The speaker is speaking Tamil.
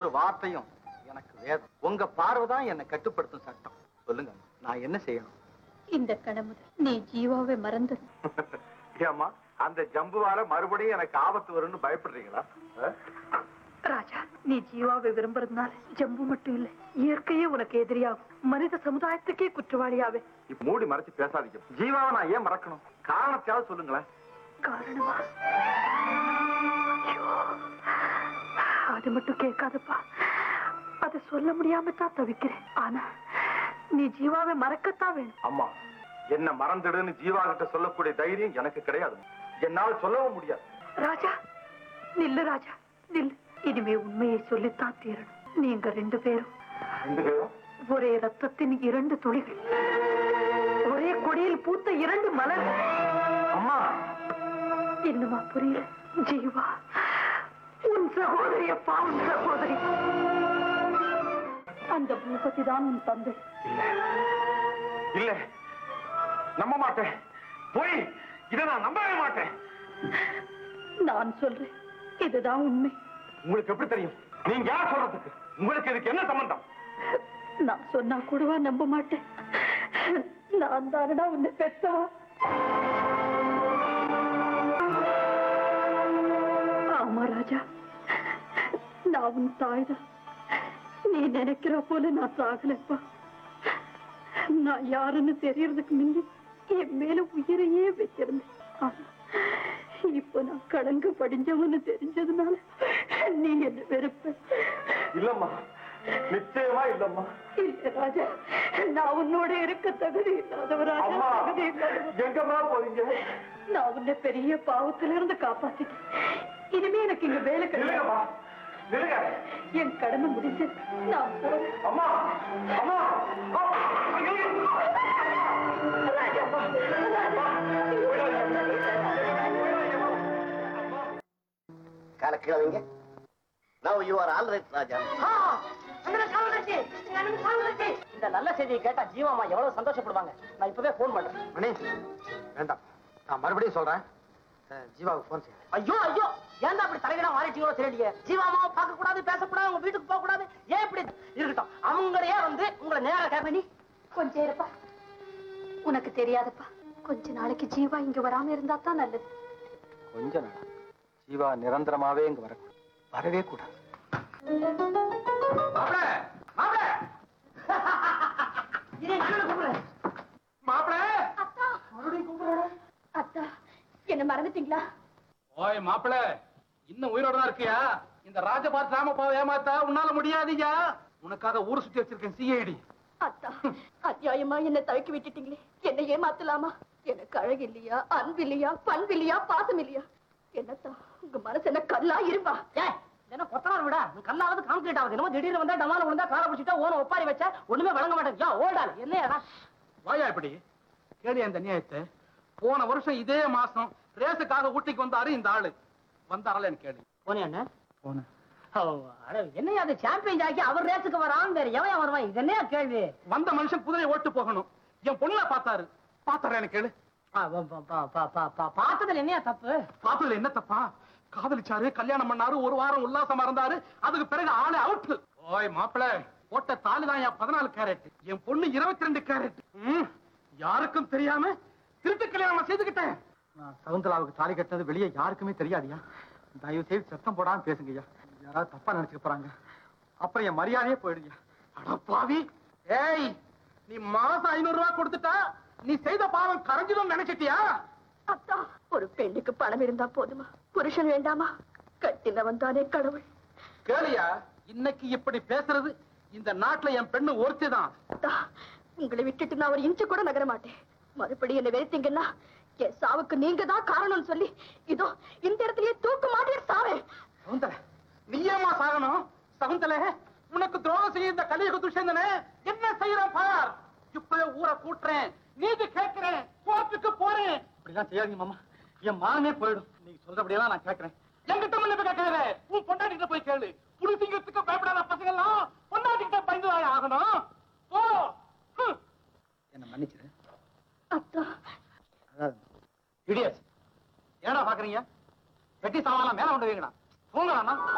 வார்த்தையும் எனக்கு வேதம் உங்க பார்வைதான் என்னை கட்டுப்படுத்தும் சட்டம் சொல்லுங்க நான் என்ன செய்யணும் இந்த கணமுதல் நீ ஜீவாவை மறந்து ஏமா அந்த ஜம்புவால மறுபடியும் எனக்கு ஆபத்து வரும்னு பயப்படுறீங்களா ராஜா நீ ஜீவாவை விரும்புறதுனால ஜம்பு மட்டும் இல்ல இயற்கையே உனக்கு எதிரியாகும் மனித சமுதாயத்துக்கே குற்றவாளியாவே இப்ப மூடி மறைச்சு பேசாதீங்க ஜீவாவை நான் ஏன் மறக்கணும் காரணத்தையாவது சொல்லுங்களேன் காரணமா ஐயோ, அது மட்டும் கேட்காதப்பா அதை சொல்ல முடியாம தான் தவிக்கிறேன் ஆனா நீ ஜீவாவை மறக்கத்தான் வேணும் அம்மா என்ன மறந்துடுன்னு ஜீவா கிட்ட சொல்லக்கூடிய தைரியம் எனக்கு கிடையாது என்னால சொல்லவும் முடியாது ராஜா நில்லு ராஜா நில்லு இனிமே உண்மையை சொல்லித்தான் தீரணும் நீங்க ரெண்டு பேரும் ரெண்டு பேரும் ஒரே ரத்தத்தின் இரண்டு துளிகள் ஒரே கொடியில் பூத்த இரண்டு மலர்கள் அம்மா இன்னுமா புரியல ஜீவா உன் சகோதரி அப்பா உன் சகோதரி அந்த பூபதி தான் உன் தந்தை இல்ல நம்ப மாட்டேன் போய் இதை நான் நம்பவே மாட்டேன் நான் சொல்றேன் இதுதான் உண்மை உங்களுக்கு எப்படி தெரியும் நீங்க யார் சொல்றதுக்கு உங்களுக்கு இதுக்கு என்ன சம்பந்தம் நான் சொன்னா கூடவா நம்ப மாட்டேன் நான் தானடா உன்னை பெத்தவா ஆமா ராஜா நான் உன் தாய்தான் நீ நினைக்கிற போல நான் சாகலப்பா நான் யாருன்னு தெரியறதுக்கு முந்தி என் மேல உயிரையே வச்சிருந்தேன் ஆனா, இப்போ நான் கடங்கு படிஞ்சவன்னு தெரிஞ்சதுனால நீ என்ன வெறுப்ப இல்லம்மா நிச்சயமா இல்லம்மா இல்ல ராஜா நான் உன்னோட இருக்க தகுதி இல்லாதவராஜா அம்மா தகுதி இல்லாதவர் எங்கம்மா போறீங்க நான் உன்னை பெரிய பாவத்துல இருந்து காப்பாத்திட்டேன் இனிமே எனக்கு இங்க வேலை கிடையாது நில்லுங்கம்மா நில்லுங்க என் கடமை முடிஞ்சது நான் போறேன் அம்மா அம்மா அம்மா! ராஜா, கலக்கிறவங்க now you are all right Raja இந்த நல்ல செய்தியை கேட்டா ஜீவாமா எவ்வளவு சந்தோஷப்படுவாங்க நான் இப்பவே போன் பண்றேன் மணி வேண்டாம் நான் மறுபடியும் சொல்றேன் அஹ், ஜீவாவுக்கு ஃபோன் செய்ய ஐயோ ஐயோ ஏன்டா அப்படி தலையிடா மாறிட்டீங்களோ தெரியலையே ஜீவாமாவை பார்க்க கூடாது பேசக்கூடாது உங்க வீட்டுக்கு போக கூடாது ஏன் இப்படி இருக்கட்டும் அவங்களையே வந்து உங்களை நேரா கேட்பனி கொஞ்சம் இருப்பா உனக்கு தெரியாதப்பா கொஞ்ச நாளைக்கு ஜீவா இங்க வராம இருந்தா தான் நல்லது கொஞ்ச நாள் ஜீவா நிரந்தரமாவே இங்க வரக்கூடாது வரவே கூடாது மாப்பிள மாப்பிள இதை கீழே கூப்பிடு மாப்பிள மறுபடியும் கூப்பிடுறா அத்தா என்ன மறந்துட்டீங்களா ஓய் மாப்பிள இன்னும் உயிரோட தான் இருக்கியா இந்த ராஜபாத் ராமப்பாவை ஏமாத்தா உன்னால முடியாதீயா உனக்காக ஊர் சுத்தி வச்சிருக்கேன் சிஐடி அத்தா அத்தியாயமா என்ன தவிக்க விட்டுட்டீங்களே என்ன ஏமாத்தலாமா எனக்கு அழகு இல்லையா அன்பு இல்லையா பண்பு இல்லையா பாசம் இல்லையா என்னத்தா உங்க மனசு என்ன கல்லா இருப்பா ஏய் என்ன கொத்தனார் விடா நீ கல்லாவது கான்கிரீட் ஆகுது என்னமோ திடீர்னு வந்தா டமால விழுந்தா காலை பிடிச்சிட்டா ஓன ஒப்பாரி வச்சா ஒண்ணுமே வழங்க மாட்டேன் யா ஓடாது என்னையா வாயா இப்படி கேளியா இந்த நியாயத்தை போன வருஷம் இதே மாசம் ரேஸுக்காக ஊட்டிக்கு வந்தாரு இந்த ஆளு வந்தாரல எனக்கு கேளு போனே என்ன போனேன் ஓ, அட, என்னையா அது சாம்பியன் ஆக்கி அவர் ரேஸுக்கு வரான் வேற எவன் வருவான் இது என்னையா கேள்வி வந்த மனுஷன் குதிரை ஓட்டு போகணும் என் பொண்ணை பார்த்தாரு பார்த்தாரா எனக்கு கேளு ஆ, பா- பா- பா- பா- பா- பா- பார்த்ததுல என்னையா தப்பு பார்த்ததுல என்ன தப்பா காதலிச்சாரு கல்யாணம் பண்ணாரு ஒரு வாரம் உல்லாசமா இருந்தாரு அதுக்கு பிறகு ஆளு அவுட் ஓய் மாப்பிள போட்ட தாலி தான் என் பதினாலு கேரட் என் பொண்ணு இருபத்தி ரெண்டு கேரட் யாருக்கும் தெரியாம திருட்டு கல்யாணம் செய்துக்கிட்டேன் நான் சகுந்தலாவுக்கு தாலி கட்டினது வெளியே யாருக்குமே தெரியாதியா தயவு செய்து சத்தம் போடாம பேசுங்கய்யா யாராவது தப்பா நினைச்சுக்க போறாங்க அப்புறம் என் மரியாதையே போயிடுங்க அட பாவி ஏய் நீ மாசம் ஐநூறு ரூபாய் கொடுத்துட்டா நீ செய்த பாவம் கரைஞ்சிடும் நினைச்சிட்டியா அத்தா ஒரு பெண்ணுக்கு பணம் இருந்தா போதுமா புருஷன் வேண்டாமா கட்டினவன் தானே கடவுள் கேளியா இன்னைக்கு இப்படி பேசுறது இந்த நாட்டுல என் பெண்ணு ஒருத்தி தான் அத்தா உங்களை விட்டுட்டு நான் ஒரு இன்ச்சு கூட நகர மாட்டேன் மறுபடி என்ன வெறுத்தீங்கன்னா என் சாவுக்கு நீங்க தான் காரணம்னு சொல்லி இதோ இந்த இடத்துலயே தூக்க மாட்டேன் சாவேன் சகுந்தல நீயேமா சாகணும் சகுந்தல உனக்கு துரோகம் செய்ய இந்த கலியுக துஷந்தனே என்ன செய்யறேன் பார் இப்பவே ஊரை கூட்டுறேன் நீதி கேட்கிறேன் கோர்ட்டுக்கு போறேன் இப்படிலாம் செய்யாதீங்க மாமா என் மானே போயிடும் நீங்க சொல்றபடியெல்லாம் நான் கேட்கிறேன் என்கிட்ட மன்னிப்பு கேட்கல உன் பொண்டாட்டிகிட்ட போய் கேளு புலிசிங்கத்துக்கு பயப்படாத பசங்க எல்லாம் பொண்டாட்டிகிட்ட பயந்துதான் ஆகணும் ஓ என்ன மன்னிச்சிரு அத்தா இடியஸ் ஏடா பாக்குறீங்க வெட்டி சாமான் மேல கொண்டு வைங்கடா போங்கடா